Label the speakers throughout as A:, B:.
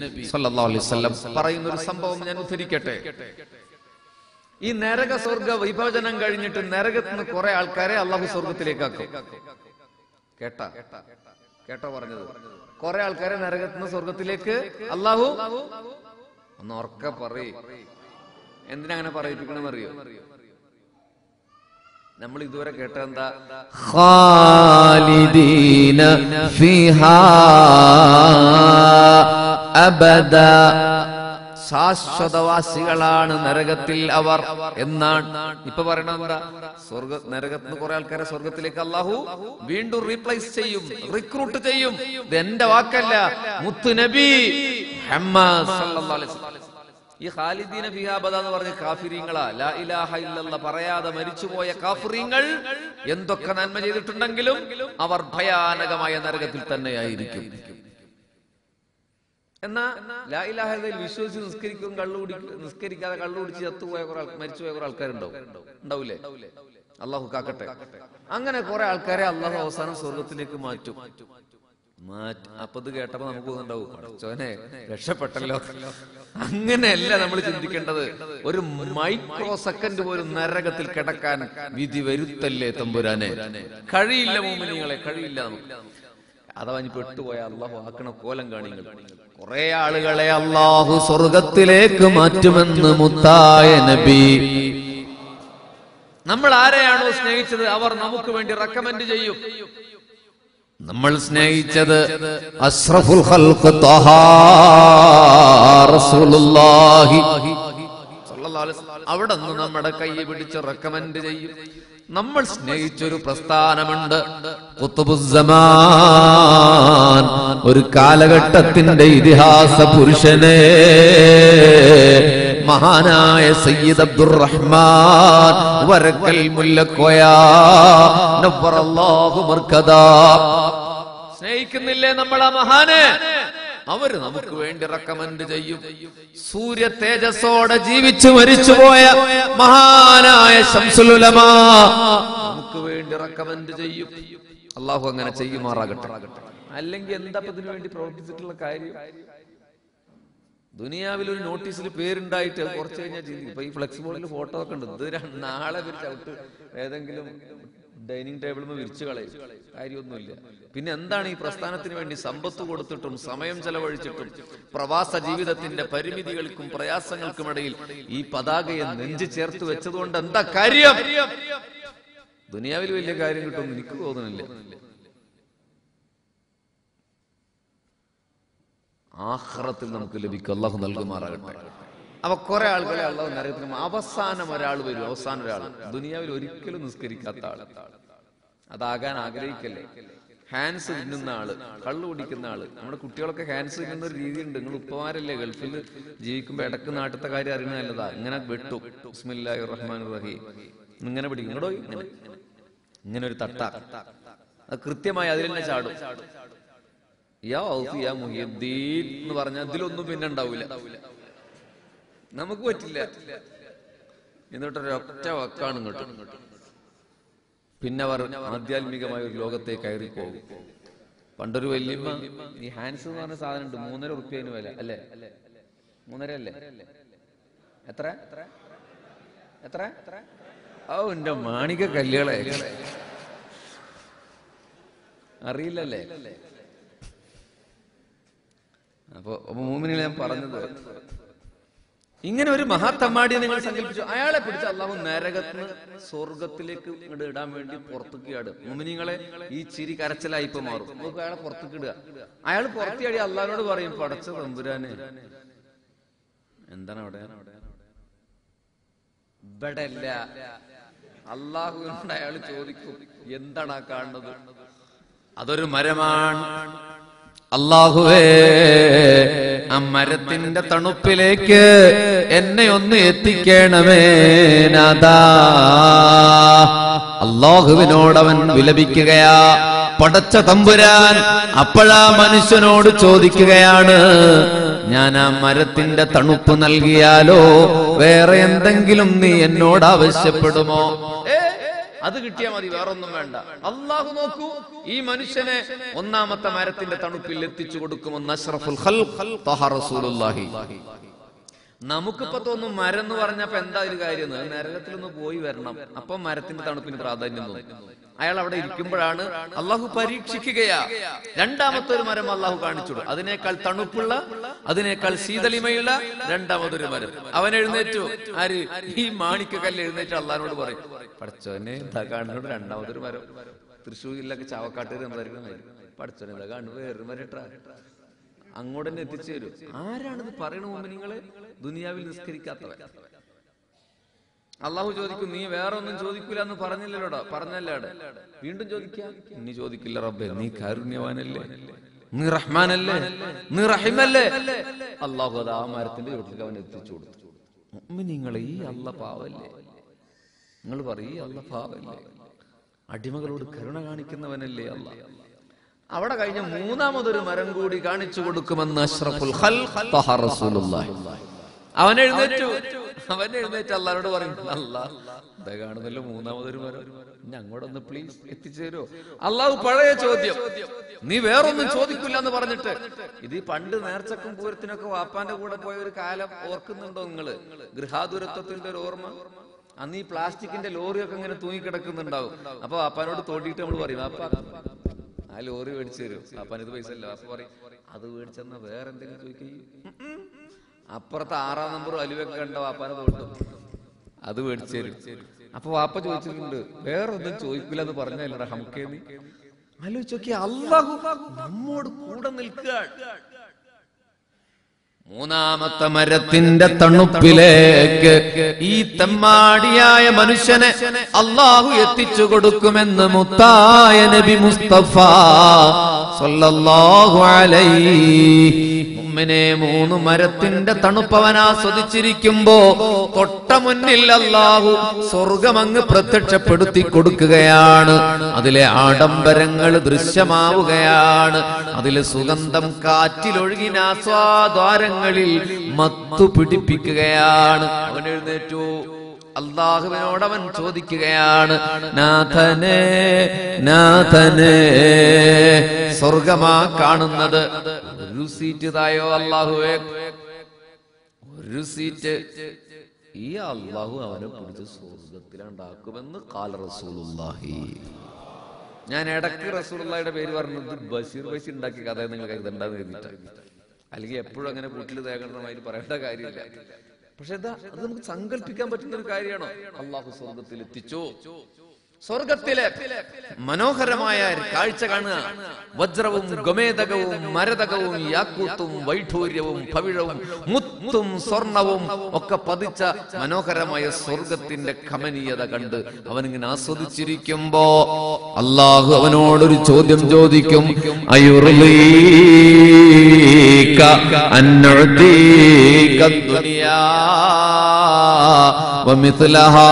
A: സല്ലല്ലാഹു അലൈഹി വസല്ലം പറയുന്ന ഒരു സംഭവം ഞാൻ ഉദ്ധരിക്കട്ടെ ഈ നരക സ്വർഗ വിഭജനം കഴിഞ്ഞിട്ട് നരകത്തിൽ നിന്ന് കുറെ ആൾക്കാരെ അള്ളാഹു സ്വർഗത്തിലേക്കാക്കും കേട്ട കേട്ടോ പറഞ്ഞത് കുറെ ആൾക്കാരെ നരകത്തിൽ നിന്ന് സ്വർഗത്തിലേക്ക് അള്ളാഹു ഒന്ന് ഉറക്കെ പറയും എന്തിനാ അങ്ങനെ പറയിപ്പിക്കണമെന്ന് അറിയോ നമ്മൾ ഇതുവരെ കേട്ട എന്താ
B: خالدين فيها أبدا
A: ശാശ്വതവാസികളാണ് നരകത്തിൽ അവർ എന്നാണ് ഇപ്പൊ പറയണത് എന്താ സ്വർഗ നരകത്തിൽ നിന്ന് കുറെ ആൾക്കാരെ സ്വർഗത്തിലേക്ക് അള്ളാഹു വീണ്ടും റീപ്ലേസ് ചെയ്യും റിക്രൂട്ട് ചെയ്യും ഇത് എന്റെ വാക്കല്ല മുത്തു നബി മുഹമ്മദ് സല്ലല്ലാഹു അലൈഹി വസല്ലം. ഈ ഖാലിദീന ഫിഹാബദ എന്ന് പറഞ്ഞ കാഫിരീങ്ങളാ ലാ ഇലാഹ ഇല്ലല്ല പറയാതെ മരിച്ചുപോയ കാഫിരീങ്ങൾ എന്തൊക്കെ നന്മ ചെയ്തിട്ടുണ്ടെങ്കിലും അവർ ഭയാനകമായ നരകത്തിൽ തന്നെയായിരിക്കും എന്നാ ലാ ഇലാഹ ഇല്ലല്ലയിൽ വിശ്വസിച്ച് നിസ്കരിക്കും കള്ളു കുടിക്കും നിസ്കരിക്കാതെ കള്ളു കുടിച്ച് ചത്തുപോയ കുറെ ആൾ- മരിച്ചുപോയ കുറെ ആൾക്കാരുണ്ടാവും ഉണ്ടാവൂലേ അള്ളാഹു കാക്കട്ടെ അങ്ങനെ കുറെ ആൾക്കാരെ അള്ളാഹു അവസാനം സ്വർഗത്തിലേക്ക് മാറ്റും മാറ്റി അപ്പൊ ഇത് കേട്ടപ്പോ നമുക്ക് തോന്നുന്നുണ്ടാവും പഠിച്ചോനെ രക്ഷപ്പെട്ടല്ലോ അങ്ങനെയല്ല നമ്മൾ ചിന്തിക്കേണ്ടത് ഒരു മൈക്രോ സെക്കൻഡ് പോലും നരകത്തിൽ കിടക്കാൻ വിധി വരുത്തല്ലേ തമ്പുരാനെ കഴിയില്ല മോമിനിങ്ങളെ കഴിയില്ല നമുക്ക് അഥവാ ഇനി പെട്ടുപോയ അള്ളാഹു ആക്കണ കോലം കാണിങ്ങൾ കുറെ ആളുകളെ അള്ളാഹു സ്വർഗത്തിലേക്ക് മാറ്റുമെന്ന് മുത്തായ നബി നമ്മൾ ആരെയാണോ സ്നേഹിച്ചത് അവർ നമുക്ക് വേണ്ടി റെക്കമെൻഡ് ചെയ്യും നമ്മൾ സ്നേഹിച്ചത്
B: അഷ്റഫുൽ ഖൽഖ് ത്വഹ റസൂലുള്ളാഹി
A: സല്ലല്ലാഹു അലൈഹി വസല്ലം അവിടെ നിന്ന് നമ്മുടെ കൈ പിടിച്ച് റെക്കമെൻഡ് ചെയ്യും നമ്മൾ സ്നേഹിച്ചൊരു പ്രസ്ഥാനമുണ്ട്
B: ഖുത്ബുസ്സമാൻ ഒരു കാലഘട്ടത്തിന്റെ ഇതിഹാസ പുരുഷനെ മഹാനായ സയ്യിദ് അബ്ദുറഹ്മാൻ വരക്കൽ മുല്ലക്കോയ നവ്വറല്ലാഹു മർക്കദാ
A: സ്നേഹിക്കുന്നില്ലേ നമ്മൾ ആ മഹാന് അവര് നമുക്ക് വേണ്ടി റെക്കമെൻഡ് ചെയ്യും സൂര്യ തേജസ്സോടെ ജീവിച്ചു മരിച്ചുപോയ മഹാനായ ശംസുലുലമാ നമുക്ക് വേണ്ടി റെക്കമെൻഡ് ചെയ്യും അള്ളാഹു അങ്ങനെ ചെയ്യുമാറാകട്ടെ അല്ലെങ്കിൽ എന്താ ഇപ്പൊ ഇതിനു വേണ്ടി പ്രവർത്തിച്ചിട്ടുള്ള കാര്യം ദുനിയാവിൽ ഒരു നോട്ടീസിൽ പേരുണ്ടായിട്ട് അത് കുറച്ച് കഴിഞ്ഞാൽ ചിന്തിക്കും ഇപ്പൊ ഈ ഫ്ലെക്സ് ബോർഡിൽ ഫോട്ടോ ഒക്കെ ഉണ്ട് ഇത് ര- നാളെ ഒരു ചവിട്ട് ഏതെങ്കിലും ഡൈനിങ് ടേബിളിൽ വിരിച്ചു കളയും കാര്യമൊന്നുമില്ല പിന്നെ എന്താണ് ഈ പ്രസ്ഥാനത്തിന് വേണ്ടി സമ്പത്ത് കൊടുത്തിട്ടും സമയം ചെലവഴിച്ചിട്ടും പ്രവാസ ജീവിതത്തിന്റെ പരിമിതികൾക്കും പ്രയാസങ്ങൾക്കുമിടയിൽ ഈ പതാകയെ നെഞ്ചു ചേർത്ത് വെച്ചതുകൊണ്ട് എന്താ കാര്യം ദുനിയാവിൽ വലിയ കാര്യം കിട്ടുമെന്ന് എനിക്ക് തോന്നുന്നില്ല ആഹ്റത്തിൽ നമുക്ക് ലഭിക്കും അള്ളാഹു നൽകുമാറാകട്ടെ അപ്പൊ കുറെ ആളുകളെ അള്ളാഹു നരകത്തിന് അവസാനം ഒരാൾ വരും അവസാനം ഒരാൾ ദുനിയാവിൽ ഒരിക്കലും നിസ്കരിക്കാത്ത ആള് അതാകാൻ ആഗ്രഹിക്കല്ലേ ഹാൻസ് തിന്നുന്ന ആള് കള്ളു കുടിക്കുന്ന ആള് നമ്മുടെ കുട്ടികളൊക്കെ ഹാൻസ് തിന്നുന്ന ഒരു രീതിയുണ്ട് നിങ്ങൾ ഉപ്പമാരല്ലേ ഗൾഫിൽ ജീവിക്കുമ്പോ ഇടക്ക് നാട്ടിലത്തെ കാര്യം അറിയണ നല്ലതാ ഇങ്ങനെ വെട്ടു ബിസ്മില്ലാഹി റഹ്മാൻ റഹീം ഇങ്ങനെ പിടിക്കും ഇങ്ങോട്ടോ ഇങ്ങനെ ഇങ്ങനെ ഒരു തട്ട അത് കൃത്യമായി അതിൽ തന്നെ ചാടും യാ ഔഫ് യാ മുഹിയുദ്ദീൻ എന്ന് പറഞ്ഞാൽ അതിലൊന്നും പിന്നെ ഉണ്ടാവില്ല നമുക്ക് പറ്റില്ല എന്നിട്ടൊരൊറ്റ വക്കാണ് ഇങ്ങോട്ട് പിന്നെ അവർ ആധ്യാത്മികമായ ഒരു ലോകത്തേക്ക് കയറി പോകും പണ്ടൊരു വല്യമ്മ ഈ ഹാൻസ് എന്ന് പറഞ്ഞ സാധനം ഉണ്ട് മൂന്നര ഉറുപ്പ്യന് വില അല്ലേ മൂന്നര അല്ലേ എത്ര എത്ര ഓ എന്റെ മാണിക കല്ലുകളെ അറിയില്ലല്ലേ അപ്പൊ അപ്പൊ മൂമിനിൽ ഞാൻ പറഞ്ഞത് ഇങ്ങനെ ഒരു മഹാത്തമ്മാടിയെ നിങ്ങൾ സങ്കല്പിച്ചു അയാളെ പിടിച്ച് അള്ളാഹു നരകത്തിന് സ്വർഗത്തിലേക്ക് ഇങ്ങോട്ട് ഇടാൻ വേണ്ടി പുറത്തേക്ക് ഇടുക മുമിനിങ്ങളെ ഈ ചിരി കരച്ചിലായി ഇപ്പൊ മാറും നമുക്ക് അയാളെ പുറത്തേക്ക് ഇടുക അയാൾ പുറത്തിയാടി അള്ളാഹിനോട് പറയും പടച്ച തമ്പുരാനെ എന്താണ് അവിടെ ഇവിടെ അല്ല അള്ളാഹുവിനോട് അയാൾ ചോദിക്കും എന്താണ് ആ കാണുന്നത് അതൊരു മരമാണ്
B: അള്ളാഹുവേ ആ മരത്തിന്റെ തണുപ്പിലേക്ക് എന്നെ ഒന്ന് എത്തിക്കണമേ നാഥാ അള്ളാഹുവിനോട് അവൻ വിലപിക്കുകയാ പടച്ച തമ്പുരാൻ അപ്പോഴാ മനുഷ്യനോട് ചോദിക്കുകയാണ് ഞാൻ ആ മരത്തിന്റെ തണുപ്പ് നൽകിയാലോ വേറെ എന്തെങ്കിലും നീ എന്നോട് ആവശ്യപ്പെടുമോ
A: ഏ, അത് കിട്ടിയാൽ മതി വേറൊന്നും വേണ്ട അള്ളാഹു നോക്കൂ ഈ മനുഷ്യനെ ഒന്നാമത്തെ മരത്തിന്റെ തണുപ്പിൽ എത്തിച്ചു കൊടുക്കുമെന്ന് അഷ്റഫുൽ ഖൽഖ് ത്വഹ റസൂലുള്ളാഹി നമുക്കിപ്പോ തോന്നും മരം എന്ന് പറഞ്ഞപ്പോ എന്താ ഒരു കാര്യം എന്ന്? നരകത്തിലൊന്ന് പോയി വരണം അപ്പൊ മരത്തിന്റെ തണുപ്പിന് പ്രാധാന്യം തോന്നും അയാൾ അവിടെ ഇരിക്കുമ്പോഴാണ് അള്ളാഹു പരീക്ഷിക്കുകയാ രണ്ടാമത്തെ ഒരു മരം അള്ളാഹു കാണിച്ചു അതിനേക്കാൾ തണുപ്പുള്ള അതിനേക്കാൾ ശീതളിമയുള്ള രണ്ടാമതൊരു മരം അവൻ എഴുന്നേറ്റു ആര് ഈ മാണിക്കക്കല്ല് എഴുന്നേറ്റ് അള്ളഹാനോട് പറയും പഠിച്ചോനെ ഇതാ കാണുന്നോട് രണ്ടാമതൊരു മരം തൃശ്ശൂർ ജില്ലക്ക് ചാവക്കാട്ടൂർ എന്തായിരിക്കും പഠിച്ചോനെ ഇതാ കാണുന്നു വേറൊരു മരം ഇട്ടാ അങ്ങോട്ട് തന്നെ എത്തിച്ചു തരും ആരാണിത് പറയണ മുമ്പ് നിങ്ങള് ദുനിയാവിൽ നിസ്കരിക്കാത്തവൻ അള്ളാഹു ചോദിക്കും നീ വേറെ ഒന്നും ചോദിക്കൂല എന്ന് പറഞ്ഞില്ലല്ലോടാ പറഞ്ഞല്ലേടെ വീണ്ടും ചോദിക്കാം ഇനി ചോദിക്കില്ല റബ്ബെ നീ കാരുണ്യവാനല്ലേ നീ റഹ്മാനല്ലേ നീ റഹിമല്ലേ അള്ളാഹു അത് ആ മരത്തിന്റെ ചോട്ടിലേക്ക് അവൻ എത്തിച്ചു കൊടുത്തു നിങ്ങളെ ഈ അല്ല പാവല്ലേ നിങ്ങൾ പറയും ഈ അല്ല പാവല്ലേ അടിമകളോട് കരുണ കാണിക്കുന്നവനല്ലേ അല്ല അവിടെ കഴിഞ്ഞ മൂന്നാമതൊരു മരം കൂടി കാണിച്ചു കൊടുക്കുമെന്ന് അഷ്റഫുൽ ഖൽഖ് ത്വഹ റസൂലുള്ളാഹി. അവൻ എഴുന്നേറ്റു അവൻ എഴുന്നേറ്റ് അള്ളാരോട് പറയും അല്ല ഇതാ കാണുന്നല്ലോ മൂന്നാമതൊരു മരം ഇനി അങ്ങോട്ടൊന്ന് പ്ലീസ് എത്തിച്ചേരോ അള്ളാഹു പഴയ ചോദ്യം നീ വേറൊന്നും ചോദിക്കില്ല എന്ന് പറഞ്ഞിട്ട് ഇത് ഈ പണ്ട് നേർച്ചക്കും പൂരത്തിനൊക്കെ വാപ്പാന്റെ കൂടെ പോയ ഒരു കാലം ഓർക്കുന്നുണ്ടോ നിങ്ങള് ഗൃഹാതുരത്വത്തിന്റെ ഒരു ഓർമ്മ അന്ന് ഈ പ്ലാസ്റ്റിക്കിന്റെ ലോറിയൊക്കെ ഇങ്ങനെ തൂങ്ങിക്കിടക്കുന്നുണ്ടാവും അപ്പൊ വാപ്പാനോട് തോണ്ടിയിട്ട് നമ്മൾ പറയും വാപ്പ ആ ലോറി മേടിച്ചു തരും അപ്പൻ ഇത് പൈസ ഇല്ല അപ്പൊ പറയും അത് മേടിച്ചെന്നാ വേറെ എന്തെങ്കിലും ചോദിക്കും അപ്പുറത്തെ ആറാം നമ്പർ അലുവൊക്കെ കണ്ട വാപ്പാനെ തോണ്ടും അത് മേടിച്ചു തരും അപ്പൊ വാപ്പ ചോദിച്ചിട്ടുണ്ട് വേറെ ഒന്നും ചോദിക്കില്ല എന്ന് പറഞ്ഞല്ലോ ഹംക്കേന്ന് ആലോചിച്ച് നോക്കിയ അള്ളാഹു നമ്മോട് കൂടെ നിൽക്കുക
B: മൂന്നാമത്തെ മരത്തിന്റെ തണുപ്പിലേക്ക് ഈ തെമ്മാടിയായ മനുഷ്യനെ അള്ളാഹു എത്തിച്ചു കൊടുക്കുമെന്ന് മുത്തായ നബി മുസ്തഫ സല്ലല്ലാഹു അലൈഹി മുമ്മിനെ മൂന്ന് മരത്തിന്റെ തണുപ്പവൻ ആസ്വദിച്ചിരിക്കുമ്പോ തൊട്ട മുന്നിൽ അള്ളാഹു സ്വർഗമങ്ങ് പ്രത്യക്ഷപ്പെടുത്തി കൊടുക്കുകയാണ് അതിലെ ആഡംബരങ്ങൾ ദൃശ്യമാവുകയാണ് അതിലെ സുഗന്ധം കാറ്റിലൊഴുകിന ആസ്വാദ്വാരങ്ങളിൽ മത്തു പിടിപ്പിക്കുകയാണ് അവൻ എഴുന്നേറ്റു അള്ളാഹുവിനോട് അവൻ ചോദിക്കുകയാണ് നാഥനെ നാഥനെ സ്വർഗമാ കാണുന്നത് ഒരു സീറ്റ് തായോ അള്ളാഹുവേ ഒരു സീറ്റ് ഈ അള്ളാഹു അവനെ പിടിച്ച് സ്വർഗത്തിലുണ്ടാക്കുമെന്ന് കാല റസൂലുള്ളാഹി
A: ഞാൻ ഇടക്ക് റസൂലുള്ളാഹിയുടെ പേര് പറഞ്ഞത് ബഷീർ ബഷീർ ഉണ്ടാക്കിയ കഥ നിങ്ങൾ കരുതണ്ടെന്ന് കരുതിയിട്ടാണ് അല്ലെങ്കിൽ എപ്പോഴും അങ്ങനെ കൂട്ടിൽ തേകണമായി പറയേണ്ട കാര്യമില്ല പക്ഷെ എന്താ അത് നമുക്ക് സങ്കല്പിക്കാൻ പറ്റുന്ന ഒരു കാര്യമാണോ അള്ളാഹു സ്വർഗത്തിൽ എത്തിച്ചു സ്വർഗത്തിലെ മനോഹരമായ കാഴ്ച കാണുക വജ്രവും ഗമേതകവും മരതകവും യാക്കൂത്തും വൈഢൂര്യവും പവിഴവും മുത്തും സ്വർണവും ഒക്കെ പതിച്ച മനോഹരമായ സ്വർഗത്തിന്റെ കമനീയത കണ്ട് അവനിങ്ങനെ ആസ്വദിച്ചിരിക്കുമ്പോ
B: അള്ളാഹു അവനോടൊരു ചോദ്യം ചോദിക്കും അയുർലീക അന്നുഅ്തീക ദുനിയാ വമിത്ലഹാ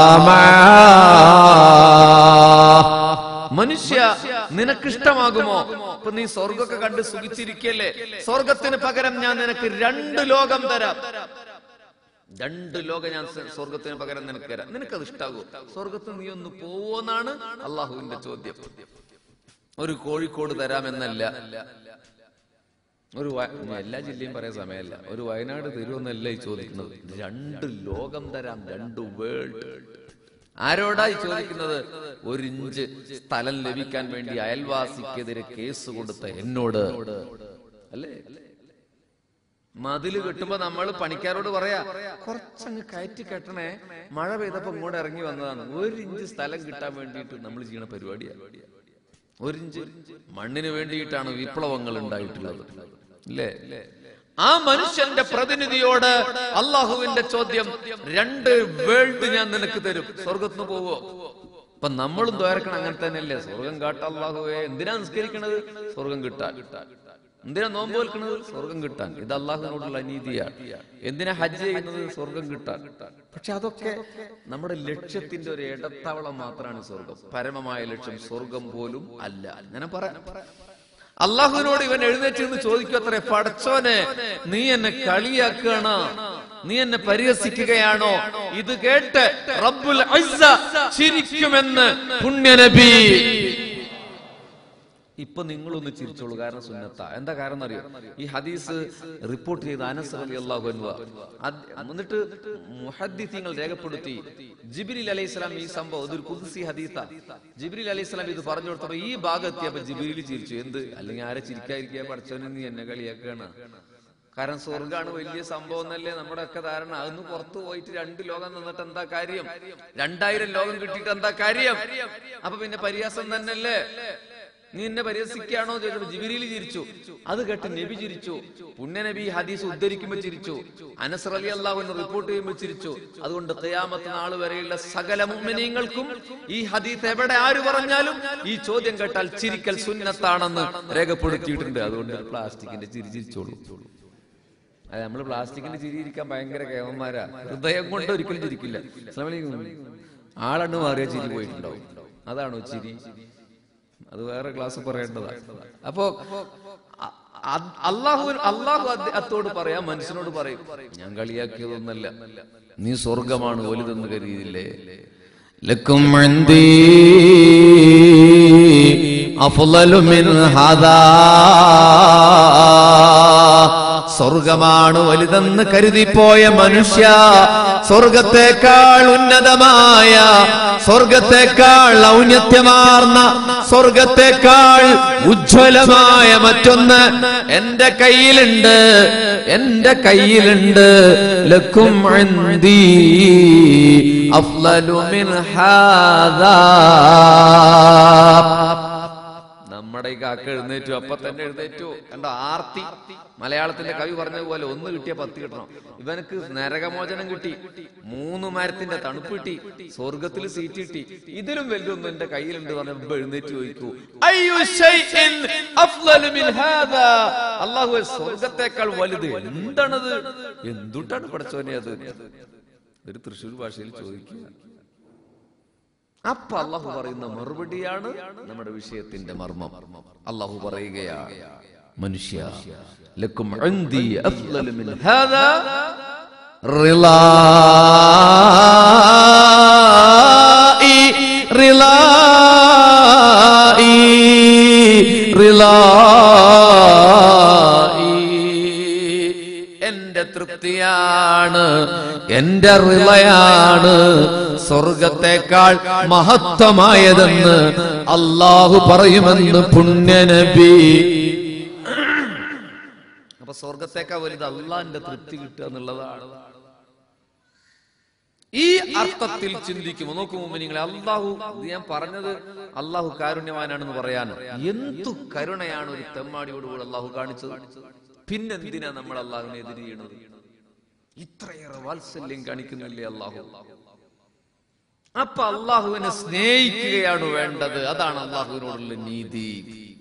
B: മഅ
A: മനുഷ്യ നിനക്കിഷ്ടമാകുമോ ഇപ്പൊ നീ സ്വർഗമൊക്കെ കണ്ട് സുഖിച്ചിരിക്കല്ലേ സ്വർഗത്തിന് പകരം ഞാൻ നിനക്ക് രണ്ട് ലോകം തരാം രണ്ട് ലോകം ഞാൻ സ- സ്വർഗത്തിന് പകരം നിനക്ക് തരാം നിനക്കത് ഇഷ്ടാകുമോ സ്വർഗത്തിൽ നീ ഒന്ന് പോവോന്നാണ് അള്ളാഹുവിന്റെ ചോദ്യം ഒരു കോഴിക്കോട് തരാമെന്നല്ല ഒരു വ- ഇനി എല്ലാ ജില്ലയും പറയാൻ സമയമല്ല ഒരു വയനാട് തരുമെന്നല്ല ഈ ചോദിക്കുന്നത് രണ്ട് ലോകം തരാം രണ്ട് വേൾഡ് ആരോടാ ഈ ചോദിക്കുന്നത് ഒരു ഇഞ്ച് സ്ഥലം ലഭിക്കാൻ വേണ്ടി അയൽവാസിക്കെതിരെ കേസ് കൊടുത്ത എന്നോട് അല്ലേ മതില് കെട്ടുമ്പോ നമ്മൾ പണിക്കാരോട് പറയാ കുറച്ചങ്ങ് കയറ്റി കെട്ടണേ മഴ പെയ്തപ്പോ ഇങ്ങോട്ട് ഇറങ്ങി വന്നതാണ് ഒരു ഇഞ്ച് സ്ഥലം കിട്ടാൻ വേണ്ടിയിട്ട് നമ്മൾ ചെയ്യണ പരിപാടിയാണ് ഒരു ഇഞ്ച് മണ്ണിന് വേണ്ടിയിട്ടാണ് വിപ്ലവങ്ങൾ ഉണ്ടായിട്ടുള്ളത് അല്ലേ ആ മനുഷ്യന്റെ പ്രതിനിധിയോട് അള്ളാഹുവിന്റെ ചോദ്യം രണ്ട് വേൾഡ് ഞാൻ നിനക്ക് തരും സ്വർഗത്തിന് പോവോ അപ്പൊ നമ്മളും ദ്വാരക്കണം അങ്ങനെ തന്നെയല്ലേ സ്വർഗം കാട്ട അള്ളാഹുവേ എന്തിനാ നിസ്കരിക്കണത് സ്വർഗം കിട്ടാൻ എന്തിനാ നോമ്പ് വെൽക്കണത് സ്വർഗം കിട്ടാൻ ഇത് അള്ളാഹുവിനോടുള്ള അനീതിയാണ് എന്തിനാ ഹജ്ജ് ചെയ്യുന്നത് സ്വർഗം കിട്ടാൻ പക്ഷെ അതൊക്കെ നമ്മുടെ ലക്ഷ്യത്തിന്റെ ഒരു ഇടത്താവളം മാത്രമാണ് സ്വർഗം പരമമായ ലക്ഷ്യം സ്വർഗം പോലും അല്ല അങ്ങനെ പറയാം അള്ളാഹുവിനോട് ഇവൻ എഴുന്നേറ്റ് നിന്ന് ചോദിക്കും അത്രേ പടച്ചോനെ നീ എന്നെ കളിയാക്കണ നീ എന്നെ പരിഹസിക്കുകയാണോ ഇത് കേട്ട് റബ്ബുൽ ഇസ്സ ചിരിക്കുമെന്ന് പുണ്യനബി ഇപ്പൊ നിങ്ങളൊന്ന് ചിരിച്ചോളൂ കാരണം സുന്നത്ത എന്താ കാരണം അറിയോ ഈ ഹദീസ് റിപ്പോർട്ട് ചെയ്ത അനസ് അലി അള്ളാഹു എന്നിട്ട് മുഹദ്ദിങ്ങൾ രേഖപ്പെടുത്തി ജിബിരിൽ അലൈഹി സ്വലാം ഈ സംഭവം ഇതൊരു കുദ്സി ഹദീസ ജിബിരിൽ അലൈഹി സ്വലാം ഇത് പറഞ്ഞു കൊടുത്തപ്പോ ഈ ഭാഗം എത്തിയപ്പോ ജിബിരിൽ ചിരിച്ചു എന്ത് അല്ലെങ്കിൽ ആരെ ചിരിക്കാതിരിക്കുക പഠിച്ചവനെ നീ എന്നെ കളിയാക്കാണ് കാരണം സ്വർഗാണ് വലിയ സംഭവം എന്നല്ലേ നമ്മുടെ ഒക്കെ ധാരണ അതൊന്ന് പുറത്തു പോയിട്ട് രണ്ട് ലോകം നിന്നിട്ട് എന്താ കാര്യം രണ്ടായിരം ലോകം കിട്ടിയിട്ട് എന്താ കാര്യം അപ്പൊ പിന്നെ പരിഹാസം തന്നെയല്ലേ നീ എന്നെ പരിഹസിക്കുകയാണോ ചോദിച്ചപ്പോ ജിബിരിയിൽ ചിരിച്ചു അത് കേട്ട് നബി ചിരിച്ചു പുണ്യ നബി ഈ ഹദീസ് ഉദ്ധരിക്കുമ്പോൾ ചിരിച്ചു അനസർ അലി അള്ളാഹുവിന് റിപ്പോർട്ട് ചെയ്യുമ്പോൾ ചിരിച്ചു അതുകൊണ്ട് ഖിയാമത്ത് നാൾ വരെയുള്ള സകല മുഅ്മിനീങ്ങൾക്കും ഈ ഹദീസ് എവിടെ ആര് പറഞ്ഞാലും ഈ ചോദ്യം കേട്ടാൽ ചിരിക്കൽ സുന്നത്താണെന്ന് രേഖപ്പെടുത്തിയിട്ടുണ്ട് അതുകൊണ്ട് പ്ലാസ്റ്റിക്കിന്റെ ചിരി ചിരിച്ചോളൂ അത് നമ്മൾ പ്ലാസ്റ്റിക്കിന്റെ ചിരി ഇരിക്കാൻ ഭയങ്കര കേവന്മാരാ ഹൃദയം കൊണ്ട് ഒരിക്കലും ചിരിക്കില്ല അസ്സലാമു അലൈക്കും. ആളെണ്ണ് മാറിയ ചിരി പോയിട്ടുണ്ടാവും അതാണോ ചിരി അത് വേറെ ക്ലാസ് പറയേണ്ടതാണ് അപ്പോ അ- അ- അള്ളാഹു അള്ളാഹു അദ്ദേഹത്തോട് പറയാം മനുഷ്യനോട് പറയും ഞാൻ കളിയാക്കിയതൊന്നല്ല നീ സ്വർഗമാണ് വലുതെന്ന് കരുതിയില്ലേ
B: لكم عندي أفضل من هذا സ്വർഗമാണ് വലുതെന്ന് കരുതിപ്പോയ മനുഷ്യ സ്വർഗത്തെക്കാൾ ഉന്നതമായ സ്വർഗത്തെക്കാൾ ഔന്നത്യമാർന്ന സ്വർഗത്തെക്കാൾ ഉജ്ജ്വലമായ മറ്റൊന്ന് എന്റെ കയ്യിലുണ്ട് എന്റെ കയ്യിലുണ്ട് ലക്കും عندي أفضل من هذا
A: നമ്മുടെ ഈ കാക്ക എഴുന്നേറ്റു അപ്പൊ തന്നെ എഴുന്നേറ്റു കണ്ടോ ആർത്തി മലയാളത്തിന്റെ കവി പറഞ്ഞതുപോലെ ഒന്ന് കിട്ടിയ പത്ത് കിട്ടണം ഇവനക്ക് നരകമോചനം കിട്ടി മൂന്ന് മരത്തിന്റെ തണുപ്പ് കിട്ടി സ്വർഗത്തിൽ സീറ്റ് കിട്ടി ഇതിലും വലുതൊന്നും എന്റെ കയ്യിലുണ്ട് പറഞ്ഞ ഇപ്പൊ എഴുന്നേറ്റ് ചോദിക്കൂ അയ്യോ ശൈഇൻ അഫ്ളലു മിൻ ഹാദാ അല്ലാഹു സ്വർഗത്തെക്കാൾ വലുത് എന്താണത് എന്തുട്ടാണ് പഠിച്ചോനെ അത് ഒരു തൃശ്ശൂർ ഭാഷയിൽ ചോദിക്കുക അപ്പൊ അള്ളാഹു പറയുന്ന മറുപടിയാണ് നമ്മുടെ വിഷയത്തിന്റെ മർമ്മം അള്ളാഹു പറയുകയാണ് മനുഷ്യ ലക്കും عندي أفضل من هذا
B: റിളായി റിളായി റിളായി എന്റെ തൃപ്തിയാണ് എന്റെ റിളയാണ് സ്വർഗത്തെക്കാൾ മഹത്വമായതെന്ന് അള്ളാഹു പറയുമെന്ന് പുണ്യനബി
A: അപ്പൊ സ്വർഗത്തേക്കാൾ വലുത് അള്ളാന്റെ തൃപ്തി കിട്ടുക എന്നുള്ളതാണ് ഈ അർത്ഥത്തിൽ ചിന്തിക്കുമോ നോക്കുമ്പോ നിങ്ങളെ അള്ളാഹു ഇത് ഞാൻ പറഞ്ഞത് അള്ളാഹു കാരുണ്യവാനാണെന്ന് പറയാനോ എന്തു കരുണയാണ് ഒരു തെമ്മാടിയോടുകൂടി അള്ളാഹു കാണിച്ചത് പിന്നെന്തിനാ നമ്മൾ അള്ളാഹുവിനെ എതിര് ചെയ്യണത് ഇത്രയേറെ വാത്സല്യം കാണിക്കുന്നില്ലേ അള്ളാഹു അപ്പൊ അള്ളാഹുവിനെ സ്നേഹിക്കുകയാണ് വേണ്ടത് അതാണ് അള്ളാഹുവിനോടുള്ള നീതി